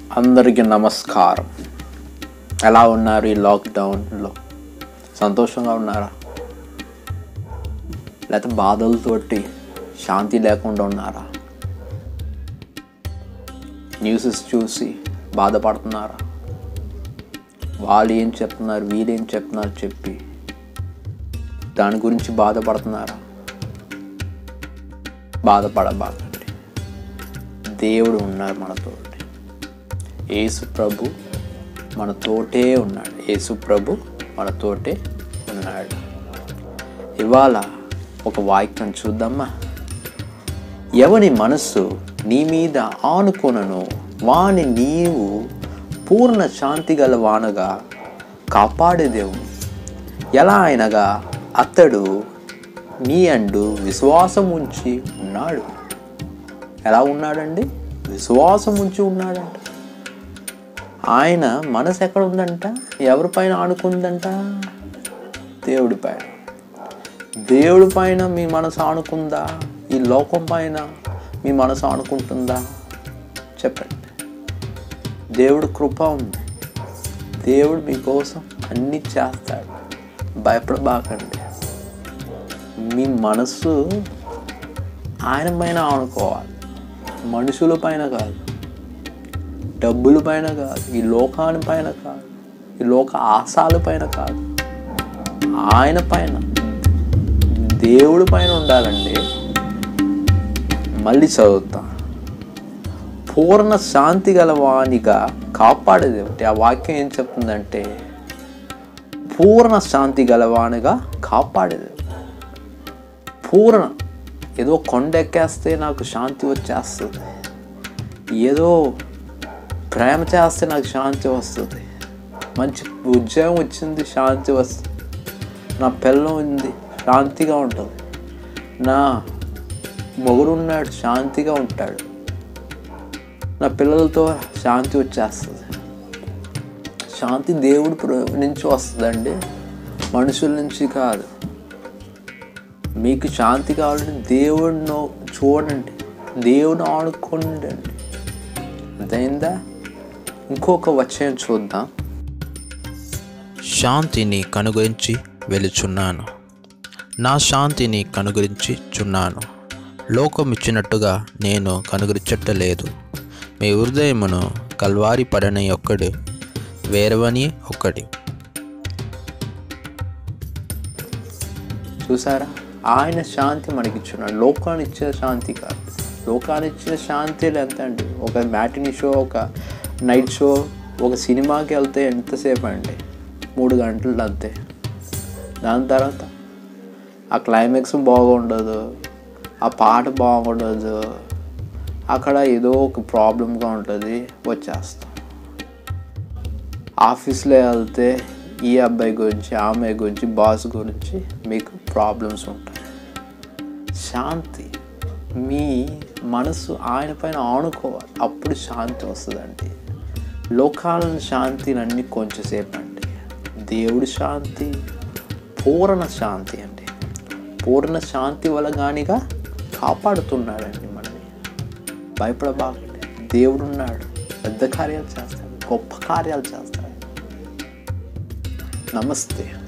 అందరికీ నమస్కారం ఎలా ఉన్నారు ఈ లాక్డౌన్లో సంతోషంగా ఉన్నారా లేకపోతే బాధలతోటి శాంతి లేకుండా ఉన్నారా న్యూసెస్ చూసి బాధపడుతున్నారా వాళ్ళు ఏం చెప్తున్నారు వీళ్ళేం చెప్తున్నారు చెప్పి దాని గురించి బాధపడుతున్నారా బాధపడబాకండి దేవుడు ఉన్నారు మనతోటి యేసు ప్రభు మనతోటే ఉన్నాడు యేసు ప్రభు మనతోటే ఉన్నాడు ఇవాళ ఒక వాక్యం చూద్దామా ఎవని మనస్సు నీ మీద ఆనుకొనను వాని నీవు పూర్ణ శాంతి గల వానగా కాపాడేదేవు ఎలా అయినగా అతడు నీ అండు విశ్వాసం ఉంచి ఉన్నాడు ఎలా ఉన్నాడండి విశ్వాసం ఉంచి ఉన్నాడంట ఆయన మనసు ఎక్కడ ఉందంట ఎవరి పైన ఆనుకుందంట దేవుడి పైన దేవుడి పైన మీ మనసు ఆనుకుందా ఈ లోకం పైన మీ మనసు ఆనుకుంటుందా చెప్పండి దేవుడు కృప ఉంది దేవుడు మీకోసం అన్నీ చేస్తాడు భయపడబాకండి మీ మనస్సు ఆయన పైన ఆనుకోవాలి మనుషుల పైన కాదు డబ్బుల పైన కాదు ఈ లోకాని పైన కాదు ఈ లోక ఆశాల పైన కాదు ఆయన పైన దేవుడి పైన ఉండాలండి మళ్ళీ చదువుతా పూర్ణ శాంతి గల వానిగా కాపాడేది ఒకటి ఆ వాక్యం ఏం చెప్తుందంటే పూర్ణ శాంతి గలవానిగా కాపాడేది పూర్ణ ఏదో కొండ ఎక్కేస్తే నాకు శాంతి వచ్చేస్తుంది ఏదో ప్రేమ చేస్తే నాకు శాంతి వస్తుంది మంచి ఉద్యోగం వచ్చింది శాంతి వస్తుంది నా పిల్లం ఉంది శాంతిగా ఉంటుంది నా మొగుడు ఉన్నాడు శాంతిగా ఉంటాడు నా పిల్లలతో శాంతి వచ్చేస్తుంది శాంతి దేవుడు ప్ర- నుంచి వస్తుందండి మనుషుల నుంచి కాదు మీకు శాంతి కావాలంటే దేవుడిని చూడండి దేవుని ఆడుకోండి అర్థమైందా ఇంకొక వచ్చయం చూద్దాం శాంతిని కనుగరించి వెలుచున్నాను నా శాంతిని కనుగరించి చున్నాను లోకం ఇచ్చినట్టుగా నేను కనుగరించట్లేదు మీ హృదయమును కల్వారి పడని ఒక్కడు వేరవని ఒక్కడి చూసారా ఆయన శాంతి మనకి ఇచ్చున్నాడు లోకాన్ని ఇచ్చిన శాంతి కాదు లోకాన్ని ఇచ్చిన శాంతి ఎంత అండి ఒక మ్యాటినీ షో ఒక నైట్ షో ఒక సినిమాకి వెళ్తే ఎంతసేపు అండి మూడు గంటలు అంతే దాని తర్వాత ఆ క్లైమాక్స్ బాగుండదు ఆ పాట బాగుండదు అక్కడ ఏదో ఒక ప్రాబ్లంగా ఉంటుంది వచ్చేస్తాం ఆఫీస్లో వెళ్తే ఈ అబ్బాయి గురించి ఆ అమ్మాయి గురించి బాస్ గురించి మీకు ప్రాబ్లమ్స్ ఉంటాయి శాంతి మీ మనసు ఆయన పైన ఆనుకోవాలి అప్పుడు శాంతి వస్తుందండి లోకాలను శాంతినన్నీ కొంచెంసేపు అండి దేవుడి శాంతి పూర్ణ శాంతి అండి పూర్ణ శాంతి వల్ల గానిగా కాపాడుతున్నాడండి మనని భయపడబాకండి దేవుడు ఉన్నాడు పెద్ద కార్యాలు చేస్తాడు గొప్ప కార్యాలు చేస్తాడు నమస్తే